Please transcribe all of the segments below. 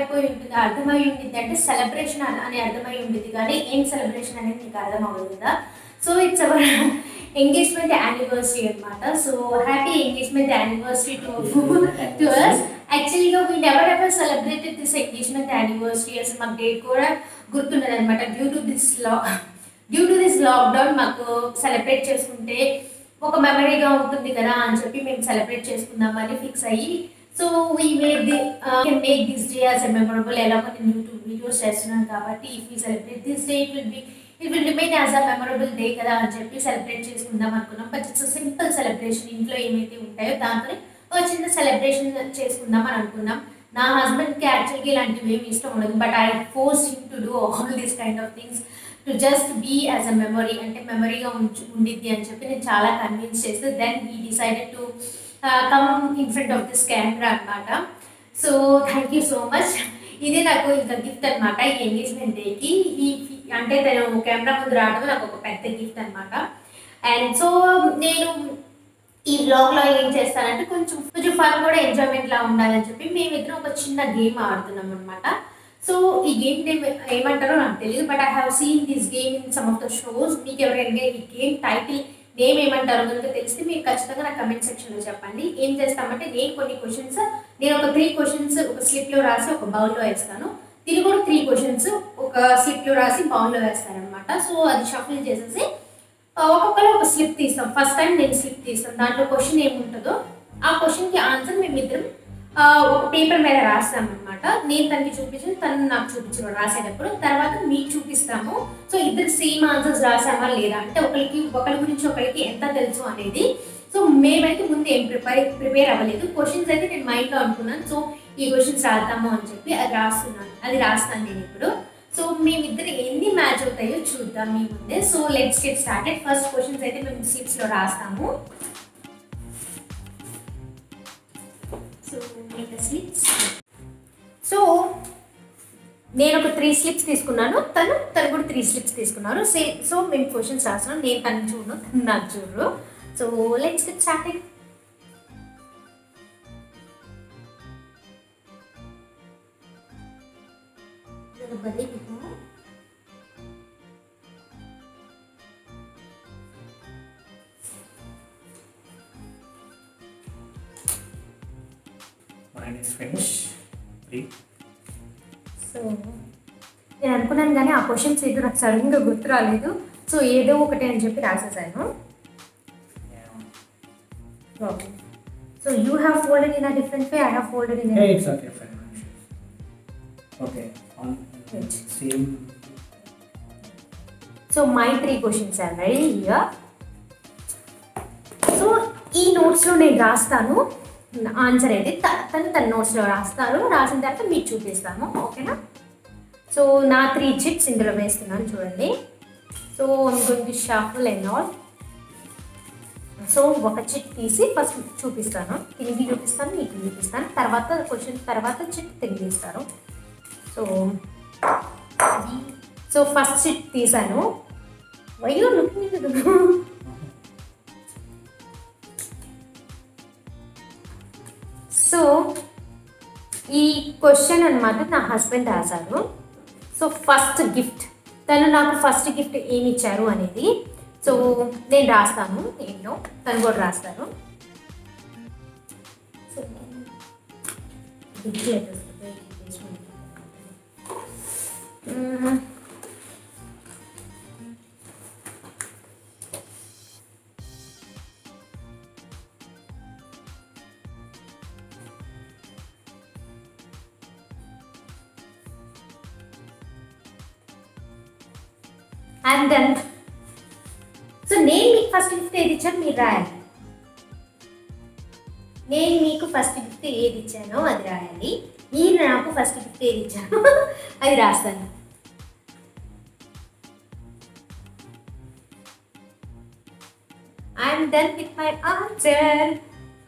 అర్థమైపోయి ఉంటుంది అర్థమై ఉంటుంది అంటే సెలబ్రేషన్ అని అర్థమై ఉంటుంది కానీ ఏం సెలబ్రేషన్ అనేది మీకు అర్థం అవ్వదు కదా so it's our engagement anniversary అనమాట so happy engagement anniversary to to us యాక్చువల్గా we never ever celebrated this engagement anniversary అసలు మాకు డేట్ కూడా గుర్తున్నది అనమాట డ్యూ టు దిస్ లా డ్యూ టు దిస్ లాక్డౌన్ మాకు సెలబ్రేట్ చేసుకుంటే ఒక మెమరీగా ఉంటుంది కదా అని చెప్పి మేము సెలబ్రేట్ చేసుకుందామని ఫిక్స్ అయ్యి so we make the can make this day as a memorable ఎలాగో నేను యూట్యూబ్ వీడియోస్ చేస్తున్నాను కాబట్టి if you celebrate this day it will be it will remain as a memorable day కదా అని చెప్పి సెలబ్రేట్ చేసుకుందాం అనుకున్నాం బట్ ఇట్స్ సింపుల్ సెలబ్రేషన్ ఇంట్లో ఏమైతే ఉంటాయో దాంతో ఒక చిన్న సెలబ్రేషన్ చేసుకుందాం అని అనుకున్నాం నా హస్బెండ్కి యాక్చువల్గా ఇలాంటివి ఏమి ఇష్టం ఉండదు but I force him to do all these kind of things to just be as a memory అంటే మెమరీగా ఉంచు ఉండిద్ది అని చెప్పి నేను చాలా కన్విన్స్ చేస్తే then he decided to come in front of this camera అనమాట so thank you so much ఇది నాకు ఇంకా గిఫ్ట్ అనమాట ఈ ఎంగేజ్మెంట్ డేకి ఈ అంటే తను కెమెరా ముందు రావడం నాకు ఒక పెద్ద గిఫ్ట్ అనమాట అండ్ సో నేను ఈ వ్లాగ్లో ఏం చేస్తానంటే కొంచెం కొంచెం ఫన్ కూడా ఎంజాయ్మెంట్ లా ఉండాలని చెప్పి మేమిద్దరం ఒక చిన్న గేమ్ ఆడుతున్నాం అనమాట సో ఈ గేమ్ నేమ్ ఏమంటారో నాకు తెలియదు but I have seen this game in some of the shows మీకు ఎవరైనా ఈ గేమ్ టైటిల్ నేమ్ ఏమంటారో కనుక తెలిస్తే మీరు ఖచ్చితంగా నా కమెంట్ సెక్షన్లో చెప్పండి ఏం చేస్తామంటే నేను కొన్ని క్వశ్చన్స్ నేను ఒక త్రీ క్వశ్చన్స్ ఒక స్లిప్లో రాసి ఒక బౌల్లో వేస్తాను దీని కూడా త్రీ క్వశ్చన్స్ ఒక స్లిప్లో రాసి బౌల్లో వేస్తానమాట సో అది షఫిల్ చేసేసి ఒక్కొక్కరు ఒక స్లిప్ తీస్తాం ఫస్ట్ టైం నేను స్లిప్ తీస్తాను దాంట్లో క్వశ్చన్ ఏముంటుందో ఆ క్వశ్చన్కి ఆన్సర్ మేమిద్దరం ఆ, ఒక పేపర్ మీద రాస్తాం అనమాట నేను తనకి చూపించి తను నాకు చూపించడం రాసేటప్పుడు తర్వాత మీకు చూపిస్తాము సో ఇద్దరు సేమ్ ఆన్సర్స్ రాసామా లేదా అంటే ఒకరికి ఒకరి గురించి ఒకరికి ఎంత తెలుసు అనేది సో మేమైతే ముందు ఏం ప్రిపేర్ ప్రిపేర్ అవ్వలేదు క్వశ్చన్స్ అయితే నేను మైండ్లో అనుకున్నాను సో ఈ క్వశ్చన్స్ రాద్దాము అని చెప్పి అది రాస్తున్నాను అది రాస్తాను నేను ఇప్పుడు సో మేమిద్దరు ఎన్ని మ్యాచ్ అవుతాయో చూద్దాం మీ ముందే so let's get started first questions అయితే మేము స్లిప్స్లో రాస్తాము సో మేక్ స్లిప్స్ సో నేను ఒక త్రీ స్లిప్స్ తీసుకున్నాను తను తను కూడా త్రీ స్లిప్స్ తీసుకున్నారు సే సో మేము క్వశ్చన్స్ రాస్తున్నాం నేను తను చూడను తను నాకు చూడరు సో లెట్స్ గెట్ స్టార్టెడ్ బదే దిక్కు Mine is finished. Three. So నేను అనుకున్నాను కానీ ఆ క్వశ్చన్స్ ఏదో నాకు సడన్గా గుర్తు రాలేదు సో ఏదో ఒకటి అని చెప్పి రాసేసాను Yeah. So you have folded in a different way I have folded in Hey, it's okay, fine. no issues. Okay, on Right. same. So my three questions are ready here so ఈ నోట్స్లో నేను రాస్తాను answer అయితే త- తను తన నోట్స్లో రాస్తారు రాసిన తర్వాత మీకు చూపిస్తాను ఓకేనా సో నా త్రీ చిప్స్ ఇందులో వేస్తున్నాను చూడండి సో ఇంకొంచెం షాఫుల్ అండ్ ఆల్ సో ఒక చిట్ తీసి ఫస్ట్ చూపిస్తాను తిరిగి చూపిస్తాను మీకు చూపిస్తాను తర్వాత క్వశ్చన్ తర్వాత చిట్ తిరిగి ఇస్తారు సో సో ఫస్ట్ చిట్ తీసాను వయ్యో లుకింగ్ సో ఈ క్వశ్చన్ అన్నమాట నా హస్బెండ్ రాశారు సో ఫస్ట్ గిఫ్ట్ తను నాకు ఫస్ట్ గిఫ్ట్ ఏమి ఇచ్చారు అనేది సో నేను రాస్తాను ఏంటో తను కూడా రాస్తారు so big letters and then so నేను మీకు ఫస్ట్ గిఫ్ట్ ఏది ఇచ్చాను మీరు రాయాలి నేను మీకు ఫస్ట్ గిఫ్ట్ ఏది ఇచ్చానో అది రాయాలి మీరు నాకు ఫస్ట్ గిఫ్ట్ ఏది ఇచ్చానో అది రాస్తాను I'm done with my answer.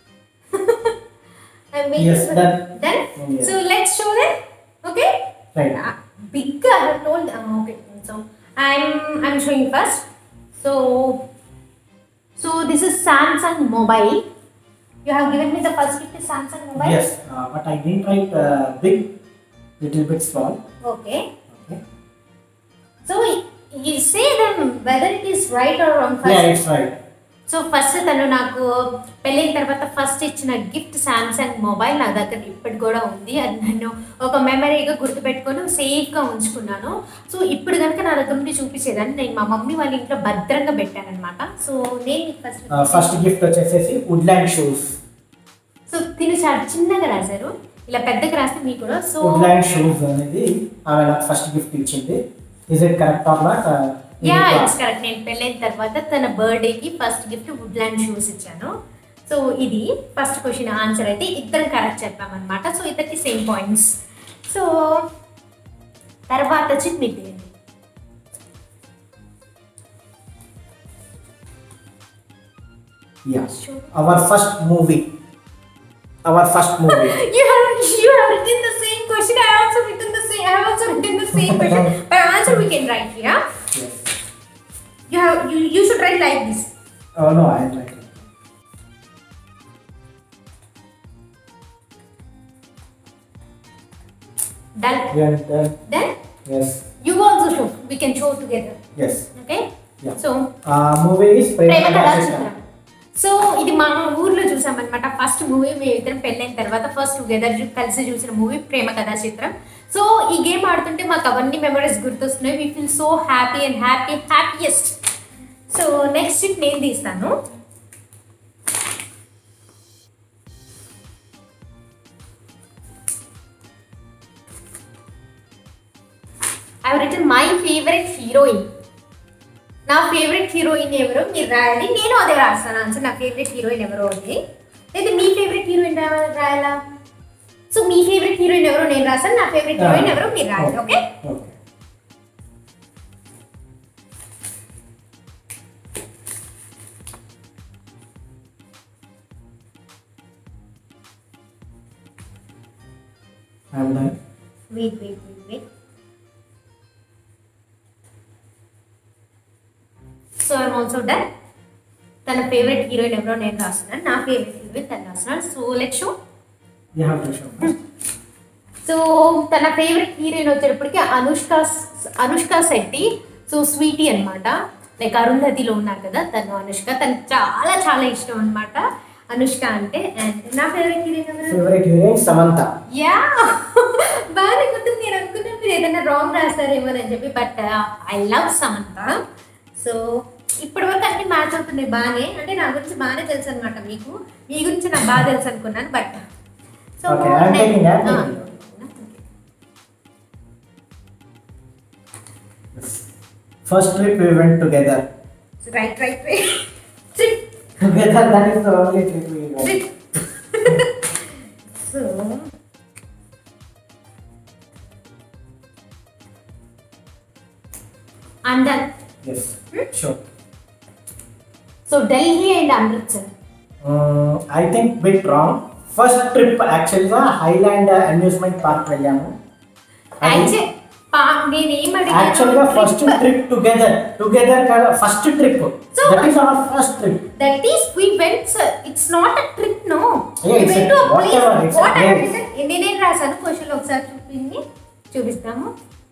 I'm making Yes, done. Done? Oh, yeah. So let's show them. Okay? Right. Uh, big I have told. Uh, okay. So I'm I'm showing first. So so this is Samsung mobile. You have given me the first gift is Samsung mobile. Yes, uh, but I didn't write uh, big little bit small okay okay so you say them whether it is right or wrong yeah first it's right so first తను నాకు పెళ్ళైన తర్వాత first ఇచ్చిన gift Samsung mobile నా దగ్గర ఇప్పటి కూడా ఉంది అది నేను ఒక మెమరీగా గుర్తుపెట్టుకొని సేఫ్గా ఉంచుకున్నాను సో ఇప్పుడు కనుక నా దగ్గర నుండి చూపించేదాన్ని నేను మా మమ్మీ వాళ్ళ ఇంట్లో భద్రంగా పెట్టానమాట సో నేను ఫస్ట్ ఫస్ట్ గిఫ్ట్ వచ్చేసేసి వుడ్లాండ్ షూస్ సో తిను చాలా చిన్నగా రాశారు ఇలా పెద్దగా రాస్తే మీకు కూడా సో వుడ్లాండ్ షూస్ అనేది ఆమె నాకు ఫస్ట్ గిఫ్ట్ ఇచ్చింది is it correct or not yeah it's correct నేను పెళ్ళైన తర్వాత తన బర్త్డేకి ఫస్ట్ గిఫ్ట్ వుడ్లాండ్ షూస్ ఇచ్చాను సో ఇది ఫస్ట్ క్వశ్చన్ ఆన్సర్ అయితే ఇద్దరం కరెక్ట్ చెప్పామన్నమాట సో ఇద్దరికి సేమ్ పాయింట్స్ సో తర్వాత వచ్చి మీ పేరు yeah our first movie our first movie You have you have written the same question. I also written the same. I have also written the same question. But answer we can write here. You have you, you should write like this. Oh no, I am right. Done. Yeah, done. Then Yes, you also show. We can show together. yes. Okay. Yeah. So Uh, movie is Prema Prema Katha Kadachitam. Chitram so ఇది మా ఊర్లో చూసామన్నమాట first movie మేము ఇద్దరం పెళ్ళైన తర్వాత first together కలిసి చూసిన movie ప్రేమ కథా చిత్రం సో ఈ గేమ్ ఆడుతుంటే మాకు అవన్నీ మెమరీస్ గుర్తొస్తున్నాయి we feel so happy and happy happiest so next నేను తీస్తాను I written my favourite heroine నా ఫేవరెట్ హీరోయిన్ ఎవరో మీరు రాయాలి నేను అదే రాస్తాను ఆన్సర్ నా ఫేవరెట్ హీరోయిన్ ఎవరో ఉంది లేదా మీ ఫేవరెట్ హీరోయిన్ రాయాలా సో మీ ఫేవరెట్ హీరోయిన్ ఎవరో నేను రాస్తాను నా ఫేవరెట్ హీరోయిన్ ఎవరో మీరు రాయాలి okay Okay. I'm done. Wait wait wait wait so I'm also done తన ఫేవరెట్ హీరోయిన్ ఎవరో నేను రాస్తున్నాను నా ఫేవరెట్ హీరోయిన్ తను రాస్తున్నాను so let show You have to show. first. So తన ఫేవరెట్ హీరోయిన్ వచ్చేటప్పటికి అనుష్క అనుష్క శెట్టి సో స్వీటీ అన్నమాట లైక్ అరుంధతిలో ఉన్నారు కదా తను అనుష్క తనకు చాలా చాలా ఇష్టం అన్నమాట అనుష్క అంటే అండ్ నా ఫేవరెట్ హీరోయిన్ ఎవరు Favorite heroine Samantha. యా బాగానే గుర్తుంది నేను అనుకున్నాను మీరు ఏదైనా రాంగ్ రాస్తారేమో అని చెప్పి but I love Samantha so ఇప్పటి వరకు అన్ని మ్యాచ్ అవుతున్నాయి బాగానే అంటే నా గురించి బాగానే తెలుసు అనమాట మీకు మీ గురించి నాకు బాగా తెలుసు అనుకున్నాను but so Okay, I'm taking that. First trip we went together. Right right right trip Together, that is the only trip we went. Trip so అందర్ Yes, sure. So Delhi and Amritsar Uh, I think bit wrong. First trip actually గా Highland amusement park వెళ్ళాము actual నేను ఏం actual గా first trip together together కదా first trip So- that is our first trip that is we went sir. It's not a trip, no. Yeah, we it's went a- to a place. whatever, it's a What I place. written- నేనేం రాశాను question ఒకసారి చూపింది చూపిస్తాము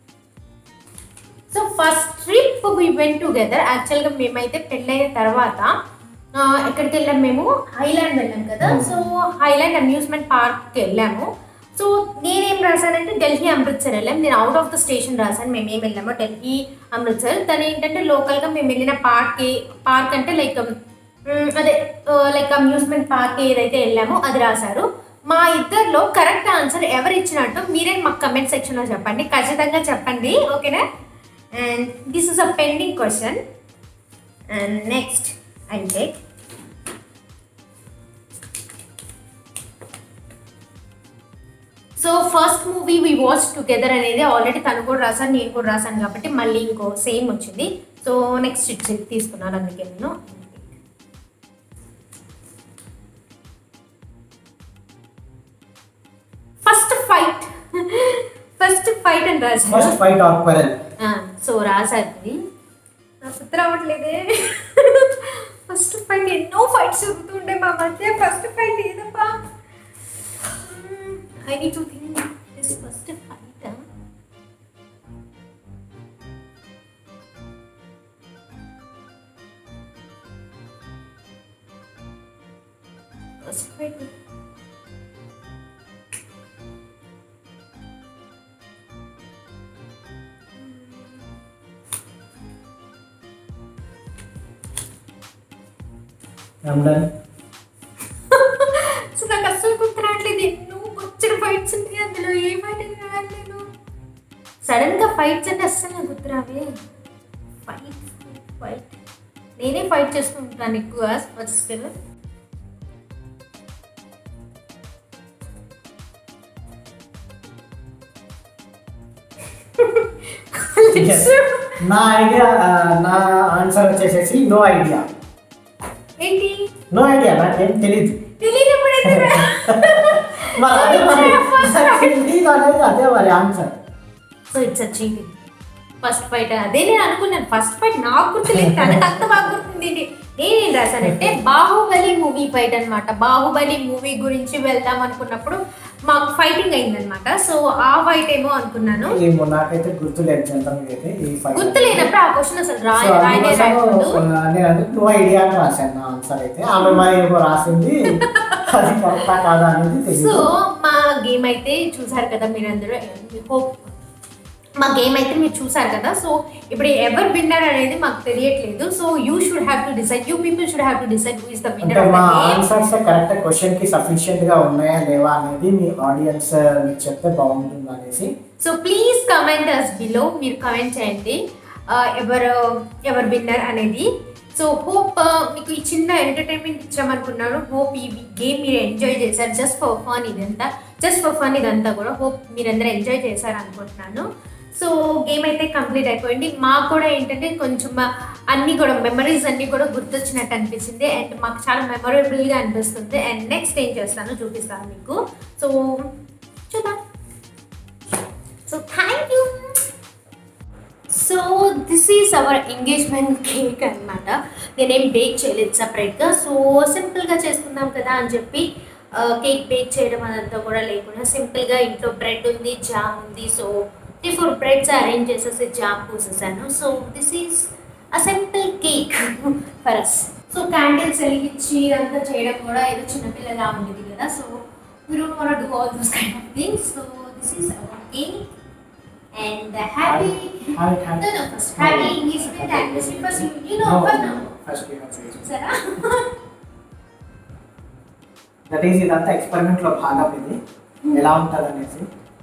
so first trip we went together యాక్చువల్గా మేమైతే పెళ్ళైన తర్వాత ఆ, ఎక్కడికి వెళ్ళాం మేము హైలాండ్ వెళ్ళాం కదా Hmm. సో హైలాండ్ అమ్యూస్మెంట్ పార్క్కి వెళ్ళాము సో నేనేం రాశానంటే ఢిల్లీ అమృత్సర్ వెళ్ళాం నేను అవుట్ ఆఫ్ ద స్టేషన్ రాశాను మేము ఏం వెళ్ళామో ఢిల్లీ అమృత్సర్ తను ఏంటంటే లోకల్గా మేము వెళ్ళిన పార్క్కి పార్క్ అంటే లైక్ అదే లైక్ అమ్యూస్మెంట్ పార్క్ ఏదైతే వెళ్ళామో అది రాశారు మా ఇద్దరిలో కరెక్ట్ ఆన్సర్ ఎవరు ఇచ్చినట్టు మీరే మాకు కమెంట్ సెక్షన్లో చెప్పండి ఖచ్చితంగా చెప్పండి ఓకేనా and this is a pending question and next I take so first movie we watch together అనేది ఆల్రెడీ తను కూడా రాశాను నేను కూడా రాశాను కాబట్టి మళ్ళీ ఇంకో సేమ్ వచ్చింది సో నెక్స్ట్ ఇచ్చి తీసుకున్నాను అందుకే నేను ఫస్ట్ ఫైట్ ఫస్ట్ ఫైట్ అని రాశాను first fight of quarrel so రాశారు నాకు గుర్తు రావట్లేదే ఫస్ట్ ఫైట్ ఎన్నో ఫైట్స్ జరుగుతుండే మా మధ్య ఫస్ట్ ఫైట్ ఏదప్పా I need to think this first fight first fight I'm done. So నాకు అస్సలు గుర్తు రావట్లేదు ఎన్నో వచ్చిన ఫైట్స్ ఉన్నాయి అందులో ఏ ఫైట్ అని రావట్లేదు సడన్ గా ఫైట్స్ అంటే అస్సలు నాకు గుర్తు రావే ఫైట్ ఫైట్ నేనే ఫైట్ చేస్తూ ఉంటాను ఎక్కువ ఫస్ట్ Yes. నా ఐడియా నా ఆన్సర్ వచ్చేసేసి నో ఐడియా ఏంటి నో ఐడియా నాకేం తెలియదు తెలియనప్పుడైతే మరి అదే మరి తెలీదు అనేది అదే మరి answer so it's cheating first fight అదే నేను అనుకున్నాను ఫస్ట్ ఫైట్ నాకు గుర్తులేదు తనకు అంత బాగా గుర్తుంది నేనేం రాశానంటే బాహుబలి మూవీ ఫైట్ అన్నమాట బాహుబలి మూవీ గురించి వెళ్దాం అనుకున్నప్పుడు మాకు ఫైటింగ్ అయిందనమాట సో ఆ ఫైట్ ఏమో అనుకున్నాను ఏమో నాకైతే గుర్తులేదు జనరల్ అయితే ఈ ఫైవ్ గుర్తు లేనప్పుడు ఆ క్వశ్చన్ అసలు రా సో రాయనే రాయకూడదు అందుకోసం నేను అందుకు నో ఐడియా అని రాశాను నా ఆన్సర్ అయితే ఆమె మరి ఏమో రాసింది అది కరెక్టా కాదా అనేది సో తెలియదు మా గేమ్ అయితే చూసారు కదా మీరందరూ హోప్ మా గేమ్ అయితే మీరు చూసారు కదా సో ఇప్పుడు ఎవరు విన్నర్ అనేది మాకు తెలియట్లేదు so you should have to decide you people should have to decide who is the అంటే విన్నర్ ఆఫ్ మా the game answers correct question కి సఫిషియెంట్ గా ఉన్నాయా లేవా అనేది మీ ఆడియన్స్ మీకు చెప్తే బాగుంటుంది అనేసి so please comment us below మీరు కమెంట్ చేయండి ఆ, ఎవరు ఎవరు విన్నర్ అనేది సో హోప్ మీకు ఈ చిన్న ఎంటర్టైన్మెంట్ ఇచ్చామనుకున్నాను హోప్ ఈ గేమ్ మీరు ఎంజాయ్ చేశారు జస్ట్ ఫర్ ఫన్ ఇదంతా జస్ట్ ఫర్ ఫన్ ఇదంతా కూడా హోప్ మీరందరూ ఎంజాయ్ చేశారు అనుకుంటున్నాను సో గేమ్ అయితే కంప్లీట్ అయిపోయింది మాకు కూడా ఏంటంటే కొంచెం అన్నీ కూడా మెమరీస్ అన్నీ కూడా గుర్తొచ్చినట్టు అనిపించింది అండ్ మాకు చాలా మెమొరబుల్గా అనిపిస్తుంది అండ్ నెక్స్ట్ ఏం చేస్తానో చూపిస్తాను మీకు సో చూద్దాం so thank you so this is our engagement cake అనమాట నేనేం బేక్ చేయలేదు సపరేట్గా సో సింపుల్గా చేసుకుందాం కదా అని చెప్పి కేక్ బేక్ చేయడం అదంతా కూడా లేకుండా సింపుల్గా ఇంట్లో బ్రెడ్ ఉంది జామ్ ఉంది so three four breads arrange చేసేసి జామ్ పూసేసాను so this is a simple cake for us so candles వెలిగించి అంతా చేయడం కూడా ఏదో చిన్నపిల్లలా ఉండేది కదా so we don't want to do all those kind of things. So this is our cake and uh, happy. Have it, have No, it. no, first happy engagement anniversary. First, you, you know what now? First you have to use it. Sarah? That is ఇదంతా experiment లో భాగం ఇది ఎలా ఉంటుంది అనేసి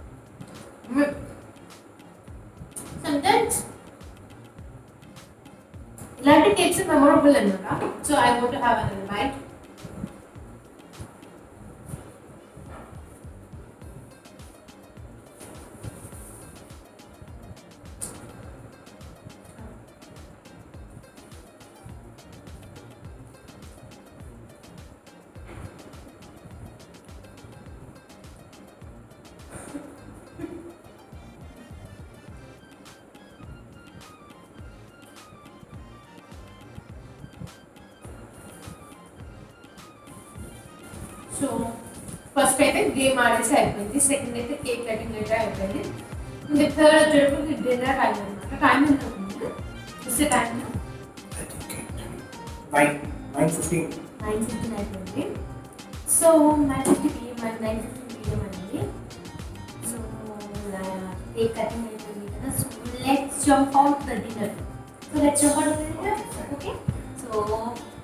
Sometimes ఇలాంటి cakes memorable అనమాట so I want to have another bite so first అయితే గేమ్ ఆడేసి అయిపోయింది సెకండ్ అయితే కేక్ కటింగ్ అయితే అయిపోయింది ఇంకా థర్డ్ వచ్చేటప్పుడు డిన్నర్ టైం అనమాట టైం ఎంత అవుతుంది ఇస్తే time nine nine fifteen nine fifteen అయిపోయింది so nine fifty PM and nine fifteen PM అండి సో కేక్ కటింగ్ అయిపోయింది కదా so let's jump out the dinner so let's jump out the dinner okay so